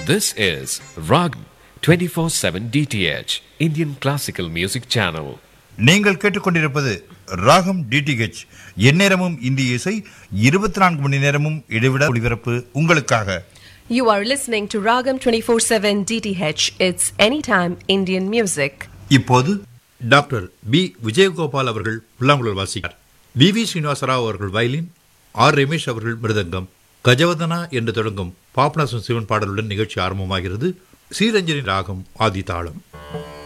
This is Rag 24/7 DTH Indian Classical Music Channel. நீங்கள் கேட்டுக்கொண்டிருப்பது ராகம் டிடிஹெச் எந்நேரமும் இந்திய இசை இருபத்தி நான்கு மணி நேரமும் இடைவிட ஒளிபரப்பு உங்களுக்காக You are listening to Ragam 24/7 DTH. It's anytime Indian music. இப்போது டாக்டர் பி விஜயகோபால் அவர்கள் புல்லாங்குழல் வாசிக்கார் வி வி ஸ்ரீனிவாசராவ் அவர்கள் வயலின் ஆர் ரமேஷ் அவர்கள் மிருதங்கம் கஜவதனா என்று தொடங்கும் பாபநாசம் சிவன் பாடலுடன் நிகழ்ச்சி ஆரம்பமாகிறது ஸ்ரீரஞ்சனி ராகம் ஆதி தாளம்